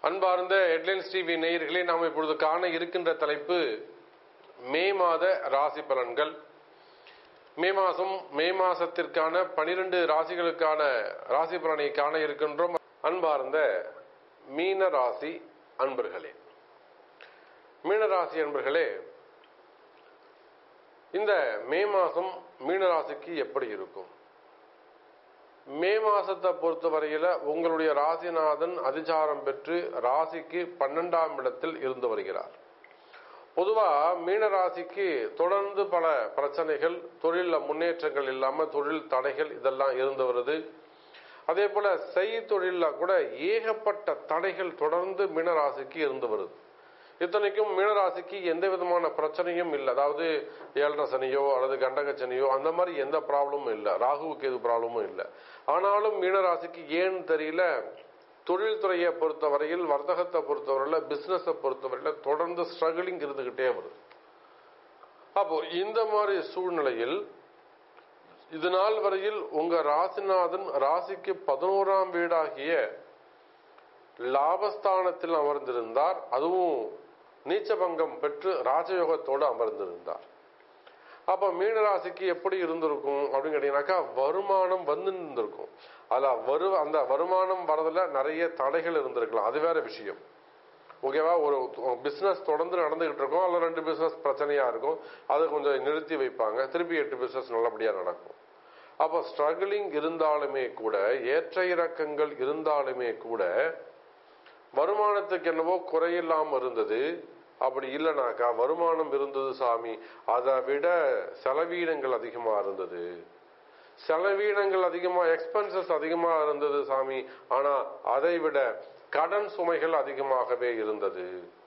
அன்பார்ந்த headlines TV நேயர்களே நாம் இப்பொழுது காண இருக்கின்ற தலைப்பு மே மாத ராசி பலன்கள் மே மாதம் மே மாசத்திற்கான பனிரெண்டு ராசிகளுக்கான ராசி பலனை காண இருக்கின்றோம் அன்பார்ந்த மீன ராசி அன்பர்களே மீன ராசி அன்பர்களே இந்த மே மாதம் மீன ராசிக்கு எப்படி இருக்கும் மே மாசத்தை பொறுத்தவரையில உங்களுடைய ராசிநாதன் அதிசாரம் பெற்று ராசிக்கு பன்னெண்டாம் இடத்தில் இருந்து வருகிறார் பொதுவா மீன ராசிக்கு தொடர்ந்து பல பிரச்சனைகள் தொழில முன்னேற்றங்கள் இல்லாம தொழில் தடைகள் இதெல்லாம் இருந்து வருது அதே போல செய் தொழில கூட ஏகப்பட்ட தடைகள் தொடர்ந்து மீனராசிக்கு இருந்து வருது இத்தனைக்கும் மீனராசிக்கு எந்த விதமான பிரச்சனையும் இல்லை அதாவது ஏழரை சனியோ அல்லது கண்டக சனியோ அந்த மாதிரி எந்த ப்ராப்ளமும் இல்லை ராகுவுக்கு எது ப்ராப்ளமும் இல்லை ஆனாலும் மீனராசிக்கு ஏன்னு தெரியல தொழில்துறையை பொறுத்தவரையில் வர்த்தகத்தை பொறுத்தவரையில் பிசினஸை பொறுத்தவரையில் தொடர்ந்து ஸ்ட்ரகிளிங் இருந்துகிட்டே வருது அப்போ இந்த மாதிரி சூழ்நிலையில் இது நாள் வரையில் உங்க ராசிநாதன் ராசிக்கு பதினோராம் வீடாகிய லாபஸ்தானத்தில் அமர்ந்திருந்தார் அதுவும் நீச்சபங்கம் பெற்று ராஜயோகத்தோடு அமர்ந்திருந்தார் அப்ப மீனராசிக்கு எப்படி இருந்திருக்கும் அப்படின்னு கேட்டீங்கன்னாக்கா வருமானம் வந்து இருந்திருக்கும் அதுல வரு அந்த வருமானம் வரதுல நிறைய தடைகள் இருந்திருக்கலாம் அது வேற விஷயம் ஓகேவா ஒரு பிசினஸ் தொடர்ந்து நடந்துகிட்டு இருக்கும் அதுல ரெண்டு பிசினஸ் பிரச்சனையா இருக்கும் அதை கொஞ்சம் நிறுத்தி வைப்பாங்க திருப்பி எட்டு பிசினஸ் நல்லபடியா நடக்கும் அப்போ ஸ்ட்ரகிளிங் இருந்தாலுமே கூட ஏற்ற இறக்கங்கள் இருந்தாலுமே கூட வருமானத்துக்கு என்னவோ குறையில்லாம இருந்தது அப்படி இல்லைனாக்கா வருமானம் இருந்தது சாமி அதை விட செலவீனங்கள் அதிகமா இருந்தது செலவீனங்கள் அதிகமா எக்ஸ்பென்சஸ் அதிகமா இருந்தது சாமி ஆனா அதை விட கடன் சுமைகள் அதிகமாகவே இருந்தது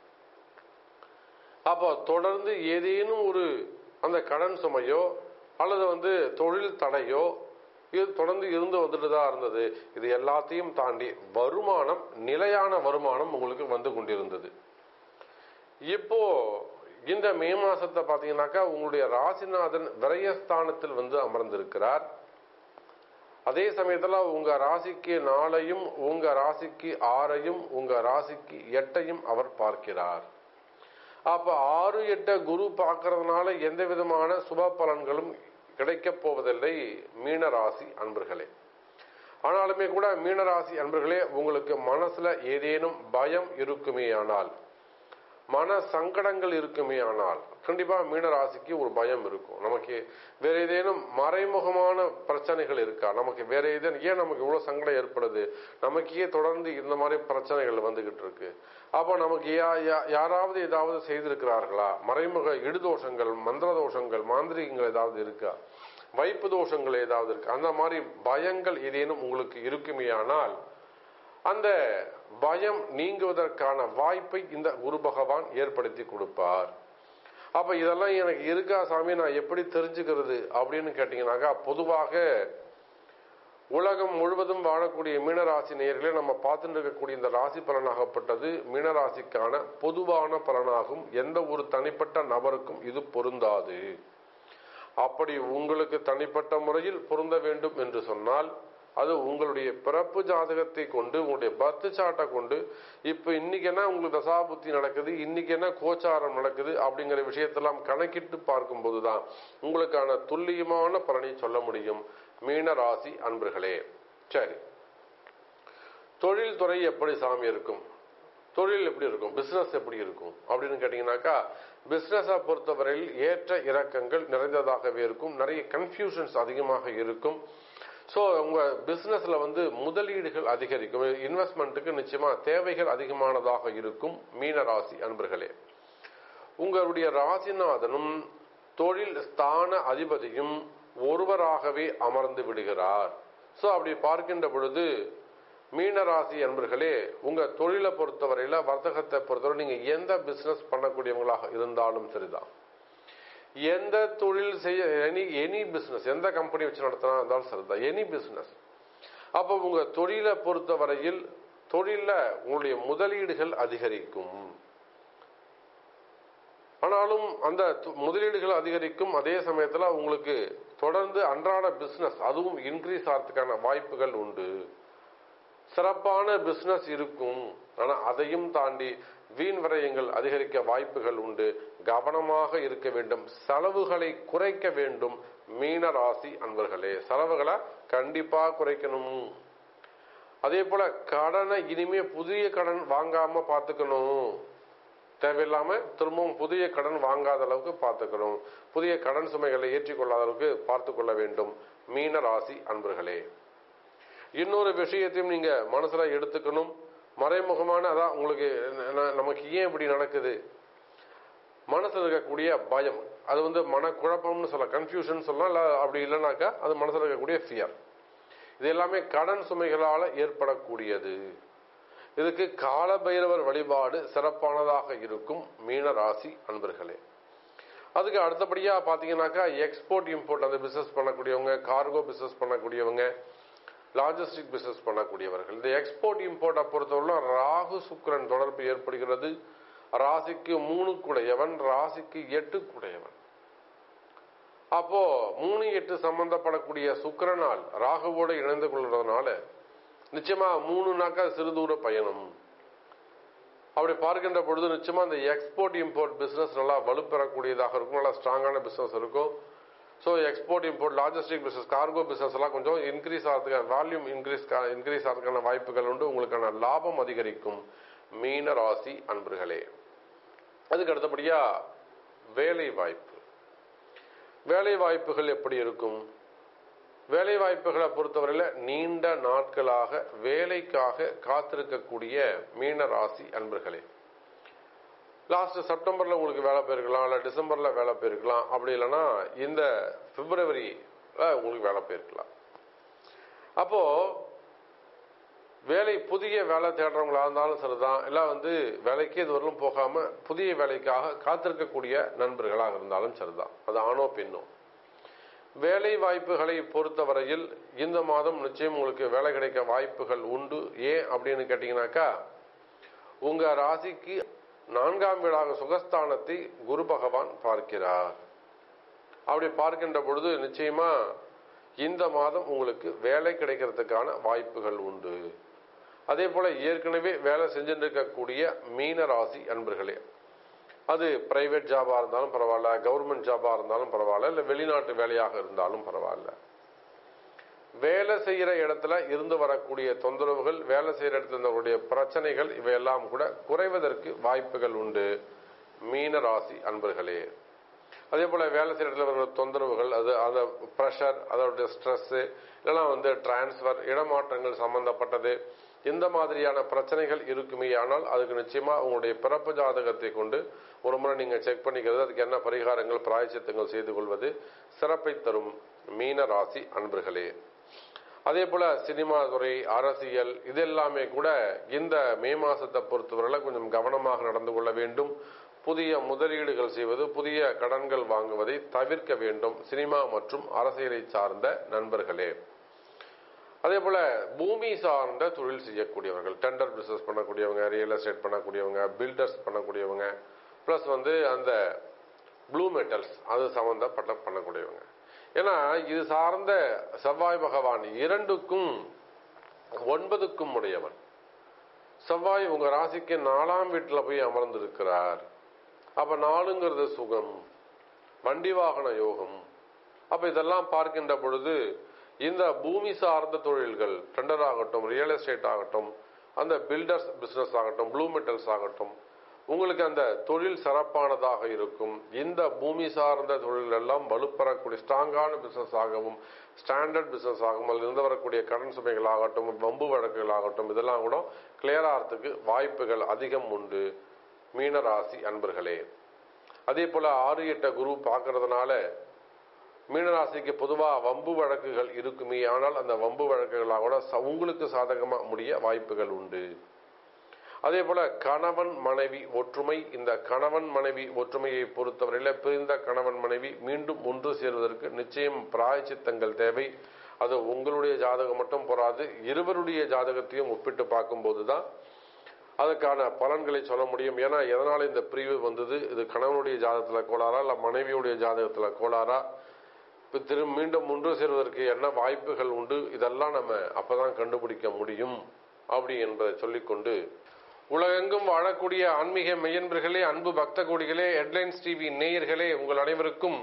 அப்போ தொடர்ந்து ஏதேனும் ஒரு அந்த கடன் சுமையோ அல்லது வந்து தொழில் தடையோ இது தொடர்ந்து இருந்து வந்துட்டு தான் இருந்தது இது எல்லாத்தையும் தாண்டி வருமானம் நிலையான வருமானம் உங்களுக்கு வந்து கொண்டிருந்தது இப்போ இந்த மே மாசத்தை பாத்தீங்கன்னாக்கா உங்களுடைய ராசிநாதன் விரயஸ்தானத்தில் வந்து அமர்ந்திருக்கிறார் அதே சமயத்துல உங்க ராசிக்கு நாளையும் உங்க ராசிக்கு ஆறையும் உங்க ராசிக்கு எட்டையும் அவர் பார்க்கிறார் அப்ப ஆறு எட்ட குரு பார்க்கறதுனால எந்த விதமான சுப பலன்களும் கிடைக்கப் போவதில்லை மீனராசி அன்பர்களே ஆனாலுமே கூட மீனராசி அன்பர்களே உங்களுக்கு மனசுல ஏதேனும் பயம் இருக்குமே ஆனால் மன சங்கடங்கள் இருக்குமே ஆனால் கண்டிப்பா மீனராசிக்கு ஒரு பயம் இருக்கும் நமக்கு வேற ஏதேனும் மறைமுகமான பிரச்சனைகள் இருக்கா நமக்கு வேற ஏதேனும் ஏன் நமக்கு இவ்வளவு சங்கடம் ஏற்படுது நமக்கே தொடர்ந்து இந்த மாதிரி பிரச்சனைகள் வந்துகிட்டு இருக்கு அப்போ நமக்கு யாராவது ஏதாவது செய்திருக்கிறார்களா மறைமுக இடுதோஷங்கள் மந்திர தோஷங்கள் மாந்திரிகங்கள் ஏதாவது இருக்கா வைப்பு தோஷங்கள் ஏதாவது இருக்கு அந்த மாதிரி பயங்கள் ஏதேனும் உங்களுக்கு இருக்குமேயானால் அந்த பயம் நீங்குவதற்கான வாய்ப்பை இந்த குரு பகவான் ஏற்படுத்தி கொடுப்பார் அப்ப இதெல்லாம் எனக்கு இருக்கா சாமி நான் எப்படி தெரிஞ்சுக்கிறது அப்படின்னு கேட்டீங்கன்னாக்கா பொதுவாக உலகம் முழுவதும் வாழக்கூடிய மீனராசி நேயர்களே நம்ம பார்த்துட்டு இருக்கக்கூடிய இந்த ராசி பலனாகப்பட்டது மீனராசிக்கான பொதுவான பலனாகும் எந்த ஒரு தனிப்பட்ட நபருக்கும் இது பொருந்தாது அப்படி உங்களுக்கு தனிப்பட்ட முறையில் பொருந்த வேண்டும் என்று சொன்னால் அது உங்களுடைய பிறப்பு ஜாதகத்தை கொண்டு உங்களுடைய பர்த் சாட்டை கொண்டு இப்ப இன்னைக்கு என்ன உங்களுக்கு தசாபுத்தி நடக்குது இன்னைக்கு என்ன கோச்சாரம் நடக்குது அப்படிங்கிற விஷயத்தெல்லாம் கணக்கிட்டு பார்க்கும்போது தான் உங்களுக்கான துல்லியமான பலனை சொல்ல முடியும் மீன ராசி அன்பர்களே சரி தொழில் துறை எப்படி சாமி இருக்கும் தொழில் எப்படி இருக்கும் பிசினஸ் எப்படி இருக்கும் அப்படின்னு கேட்டீங்கன்னாக்கா பிசினஸை பொறுத்தவரையில் ஏற்ற இறக்கங்கள் நிறைந்ததாகவே இருக்கும் நிறைய கன்ஃபியூஷன்ஸ் அதிகமாக இருக்கும் ஸோ உங்க பிசினஸ்ல வந்து முதலீடுகள் அதிகரிக்கும் இன்வெஸ்ட்மெண்ட்டுக்கு நிச்சயமா தேவைகள் அதிகமானதாக இருக்கும் மீன ராசி அன்பர்களே உங்களுடைய ராசிநாதனும் தொழில் ஸ்தான அதிபதியும் ஒருவராகவே அமர்ந்து விடுகிறார் ஸோ அப்படி பார்க்கின்ற பொழுது மீனராசி அன்பர்களே உங்க தொழிலை பொறுத்தவரையில வர்த்தகத்தை பொறுத்தவரை நீங்க எந்த பிசினஸ் பண்ணக்கூடியவங்களாக இருந்தாலும் சரிதான் எந்த தொழில் செய்ய எனி எனி பிசினஸ் எந்த கம்பெனி வச்சு நடத்தினா இருந்தாலும் சரிதான் எனி பிசினஸ் அப்போ உங்க தொழிலை பொறுத்தவரையில் தொழில உங்களுடைய முதலீடுகள் அதிகரிக்கும் ஆனாலும் அந்த முதலீடுகள் அதிகரிக்கும் அதே சமயத்துல உங்களுக்கு தொடர்ந்து அன்றாட பிசினஸ் அதுவும் இன்க்ரீஸ் ஆகிறதுக்கான வாய்ப்புகள் உண்டு சிறப்பான பிசினஸ் இருக்கும் ஆனா அதையும் தாண்டி வீண் விரயங்கள் அதிகரிக்க வாய்ப்புகள் உண்டு கவனமாக இருக்க வேண்டும் செலவுகளை குறைக்க வேண்டும் மீன ராசி அன்பர்களே செலவுகளை கண்டிப்பா குறைக்கணும் அதே போல கடனை இனிமே புதிய கடன் வாங்காம பாத்துக்கணும் தேவையில்லாம திரும்பவும் புதிய கடன் வாங்காத அளவுக்கு பார்த்துக்கணும் புதிய கடன் சுமைகளை ஏற்றிக்கொள்ளாத அளவுக்கு பார்த்து கொள்ள வேண்டும் மீன ராசி அன்பர்களே இன்னொரு விஷயத்தையும் நீங்க மனசுல எடுத்துக்கணும் மறைமுகமான அதான் உங்களுக்கு ந- நமக்கு ஏன் இப்படி நடக்குது மனசுல இருக்கக்கூடிய பயம் அது வந்து மனக்குழப்பம்னு சொல்லலாம் கன்ஃபியூஷன் சொல்லலாம் இல்ல அப்படி இல்லைனாக்கா அது மனசுல இருக்கக்கூடிய ஃபியர் இது எல்லாமே கடன் சுமைகளால ஏற்படக்கூடியது இதுக்கு காலபைரவர் வழிபாடு சிறப்பானதாக இருக்கும் மீன ராசி அன்பர்களே அதுக்கு அடுத்தபடியா பாத்தீங்கன்னாக்கா எக்ஸ்போர்ட் இம்போர்ட் அந்த பிசினஸ் பண்ணக்கூடியவங்க கார்கோ பிசினஸ் பண்ணக்கூடியவங்க லாஜிஸ்டிக் பிசினஸ் பண்ணக்கூடியவர்கள் இந்த எக்ஸ்போர்ட் இம்போர்ட்டை பொறுத்தவரை ராகு சுக்கிரன் தொடர்பு ஏற்படுகிறது ராசிக்கு மூணு குடையவன் ராசிக்கு எட்டு குடையவன் அப்போ மூணு எட்டு சம்பந்தப்படக்கூடிய சுக்கிரனால் ராகுவோடு இணைந்து கொள்றதுனால நிச்சயமா மூணுனாக்கா சிறு தூர பயணம் அப்படி பார்க்கின்ற பொழுது நிச்சயமா இந்த எக்ஸ்போர்ட் இம்போர்ட் பிசினஸ் நல்லா வலுப்பெறக்கூடியதாக இருக்கும் நல்லா ஸ்ட்ராங்கான பிசினஸ் இருக்கும் so export import logistic business cargo business எல்லாம் கொஞ்சம் இன்க்ரீஸ் ஆகிறதுக்கான வால்யூம் இன்க்ரீஸ் இன்க்ரீஸ் ஆகிறதுக்கான வாய்ப்புகள் உண்டு உங்களுக்கான லாபம் அதிகரிக்கும் மீன ராசி அன்பர்களே அதுக்கு அடுத்தபடியா வேலை வாய்ப்பு வேலை வாய்ப்புகள் எப்படி இருக்கும் வேலை வாய்ப்புகளை பொறுத்தவரையில நீண்ட நாட்களாக வேலைக்காக காத்திருக்கக்கூடிய மீன ராசி அன்பர்களே லாஸ்ட் செப்டம்பர்ல உங்களுக்கு வேலை போயிருக்கலாம் இல்ல டிசம்பர்ல வேலை போயிருக்கலாம் அப்படி இல்லைன்னா இந்த பிப்ரவரி உங்களுக்கு வேலை போயிருக்கலாம் அப்போ வேலை புதிய வேலை தேடுறவங்களா இருந்தாலும் சரிதான் இல்ல வந்து வேலைக்கு இதுவரையிலும் போகாம புதிய வேலைக்காக காத்திருக்கக்கூடிய நண்பர்களாக இருந்தாலும் சரிதான் அது ஆணோ பெண்ணோ வேலை வாய்ப்புகளை பொறுத்தவரையில் இந்த மாதம் நிச்சயம் உங்களுக்கு வேலை கிடைக்க வாய்ப்புகள் உண்டு ஏன் அப்படின்னு கேட்டீங்கன்னாக்கா உங்க ராசிக்கு நான்காம் வீடாக சுகஸ்தானத்தை குரு பகவான் பார்க்கிறார் அப்படி பார்க்கின்ற பொழுது நிச்சயமா இந்த மாதம் உங்களுக்கு வேலை கிடைக்கிறதுக்கான வாய்ப்புகள் உண்டு அதே போல ஏற்கனவே வேலை செஞ்சுட்டு இருக்கக்கூடிய மீன ராசி அன்பர்களே அது பிரைவேட் ஜாபா இருந்தாலும் பரவாயில்ல கவர்மெண்ட் ஜாபா இருந்தாலும் பரவாயில்ல இல்ல வெளிநாட்டு வேலையாக இருந்தாலும் பரவாயில்ல வேலை செய்யற இடத்துல இருந்து வரக்கூடிய தொந்தரவுகள் வேலை செய்யற இடத்துல இருந்தவருடைய பிரச்சனைகள் இவையெல்லாம் கூட குறைவதற்கு வாய்ப்புகள் உண்டு மீன ராசி அன்பர்களே அதே போல வேலை செய்யற இடத்துல வர தொந்தரவுகள் அது அந்த ப்ரெஷர் அதோடைய ஸ்ட்ரெஸ் இல்லைன்னா வந்து டிரான்ஸ்ஃபர் இடமாற்றங்கள் சம்பந்தப்பட்டது இந்த மாதிரியான பிரச்சனைகள் இருக்குமே ஆனால் அதுக்கு நிச்சயமா உங்களுடைய பிறப்பு ஜாதகத்தை கொண்டு ஒரு முறை நீங்க செக் பண்ணிக்கிறது அதுக்கு என்ன பரிகாரங்கள் பிராயச்சித்தங்கள் செய்து கொள்வது சிறப்பை தரும் மீன ராசி அன்பர்களே அதே போல சினிமா துறை அரசியல் இது எல்லாமே கூட இந்த மே மாசத்தை பொறுத்தவரையில கொஞ்சம் கவனமாக நடந்து கொள்ள வேண்டும் புதிய முதலீடுகள் செய்வது புதிய கடன்கள் வாங்குவதை தவிர்க்க வேண்டும் சினிமா மற்றும் அரசியலை சார்ந்த நண்பர்களே அதே போல பூமி சார்ந்த தொழில் செய்யக்கூடியவர்கள் டெண்டர் பிசினஸ் பண்ணக்கூடியவங்க ரியல் எஸ்டேட் பண்ணக்கூடியவங்க பில்டர்ஸ் பண்ணக்கூடியவங்க பிளஸ் வந்து அந்த ப்ளூ மெட்டல்ஸ் அது சம்பந்தப்பட்ட பண்ணக்கூடியவங்க ஏன்னா இது சார்ந்த செவ்வாய் பகவான் இரண்டுக்கும் ஒன்பதுக்கும் உடையவன் செவ்வாய் உங்க ராசிக்கு நாலாம் வீட்டுல போய் அமர்ந்திருக்கிறார் அப்ப நாலுங்கிறது சுகம் வண்டி வாகன யோகம் அப்ப இதெல்லாம் பார்க்கின்ற பொழுது இந்த பூமி சார்ந்த தொழில்கள் டெண்டர் ஆகட்டும் ரியல் எஸ்டேட் ஆகட்டும் அந்த பில்டர்ஸ் பிசினஸ் ஆகட்டும் ப்ளூ மெட்டல்ஸ் ஆகட்டும் உங்களுக்கு அந்த தொழில் சிறப்பானதாக இருக்கும் இந்த பூமி சார்ந்த தொழில் எல்லாம் வலுப்பெறக்கூடிய ஸ்ட்ராங்கான பிசினஸ் ஆகவும் ஸ்டாண்டர்ட் பிசினஸ் ஆகும் அதில் இருந்து வரக்கூடிய கடன் சுமைகள் ஆகட்டும் வம்பு வழக்குகள் ஆகட்டும் இதெல்லாம் கூட கிளியர் ஆகிறதுக்கு வாய்ப்புகள் அதிகம் உண்டு மீனராசி அன்பர்களே அதே போல ஆறு எட்ட குரு பார்க்கறதுனால மீனராசிக்கு பொதுவா வம்பு வழக்குகள் இருக்குமே ஆனால் அந்த வம்பு வழக்குகளாக கூட ச- உங்களுக்கு சாதகமா முடிய வாய்ப்புகள் உண்டு அதே போல கணவன் மனைவி ஒற்றுமை இந்த கணவன் மனைவி ஒற்றுமையை பொறுத்தவரையில பிரிந்த கணவன் மனைவி மீண்டும் ஒன்று சேர்வதற்கு நிச்சயம் பிராயச்சித்தங்கள் தேவை அது உங்களுடைய ஜாதகம் மட்டும் போராது இருவருடைய ஜாதகத்தையும் ஒப்பிட்டு பார்க்கும்போதுதான் அதுக்கான பலன்களை சொல்ல முடியும் ஏன்னா எதனால இந்த பிரிவு வந்தது இது கணவனுடைய ஜாதகத்துல கோளாறா இல்ல மனைவியுடைய ஜாதகத்துல கோளாறா இப்ப திரு மீண்டும் ஒன்று சேர்வதற்கு என்ன வாய்ப்புகள் உண்டு இதெல்லாம் நம்ம அப்பதான் கண்டுபிடிக்க முடியும் அப்படி என்பதை சொல்லிக்கொண்டு உலகெங்கும் வாழக்கூடிய ஆன்மீக மெய்யன்பர்களே அன்பு பக்த கோடிகளே ஹெட்லைன்ஸ் டிவி நேயர்களே உங்கள் அனைவருக்கும்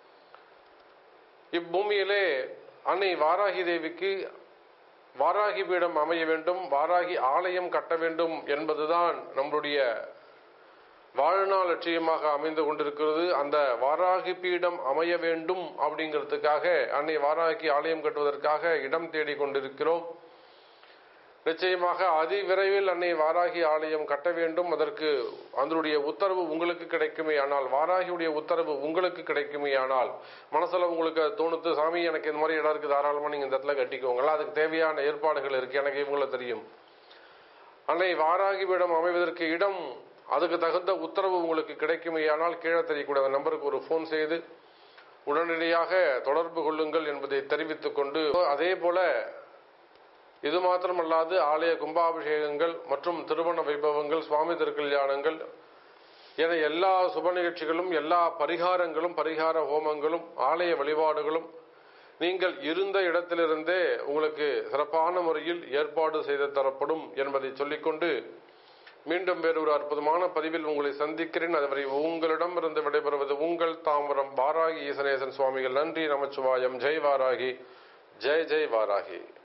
இப்பூமியிலே அன்னை வாராகி தேவிக்கு வாராகி பீடம் அமைய வேண்டும் வாராகி ஆலயம் கட்ட வேண்டும் என்பதுதான் நம்முடைய வாழ்நாள் லட்சியமாக அமைந்து கொண்டிருக்கிறது அந்த வாராகி பீடம் அமைய வேண்டும் அப்படிங்கிறதுக்காக அன்னை வாராகி ஆலயம் கட்டுவதற்காக இடம் தேடி கொண்டிருக்கிறோம் நிச்சயமாக அதி விரைவில் அன்னை வாராகி ஆலயம் கட்ட வேண்டும் அதற்கு அதனுடைய உத்தரவு உங்களுக்கு கிடைக்குமே ஆனால் வாராகியுடைய உத்தரவு உங்களுக்கு கிடைக்குமே ஆனால் மனசுல உங்களுக்கு அது தோணுத்து சாமி எனக்கு இந்த மாதிரி இடம் இருக்கு தாராளமா நீங்க இந்த இடத்துல கட்டிக்கோங்களா அதுக்கு தேவையான ஏற்பாடுகள் இருக்கு எனக்கு இவங்கள தெரியும் அன்னை வாராகி பீடம் அமைவதற்கு இடம் அதுக்கு தகுந்த உத்தரவு உங்களுக்கு கிடைக்குமே ஆனால் கீழே தெரியக்கூடிய அந்த நம்பருக்கு ஒரு ஃபோன் செய்து உடனடியாக தொடர்பு கொள்ளுங்கள் என்பதை தெரிவித்துக் கொண்டு அதே போல இது மாத்திரமல்லாது ஆலய கும்பாபிஷேகங்கள் மற்றும் திருமண வைபவங்கள் சுவாமி திருக்கல்யாணங்கள் என எல்லா சுப நிகழ்ச்சிகளும் எல்லா பரிகாரங்களும் பரிகார ஹோமங்களும் ஆலய வழிபாடுகளும் நீங்கள் இருந்த இடத்திலிருந்தே உங்களுக்கு சிறப்பான முறையில் ஏற்பாடு செய்து தரப்படும் என்பதை சொல்லிக்கொண்டு மீண்டும் வேறொரு அற்புதமான பதிவில் உங்களை சந்திக்கிறேன் அதுவரை உங்களிடமிருந்து விடைபெறுவது உங்கள் தாம்பரம் வாராகி ஈசனேசன் சுவாமிகள் நன்றி நமச்சிவாயம் ஜெய் வாராகி ஜெய் ஜெய் வாராகி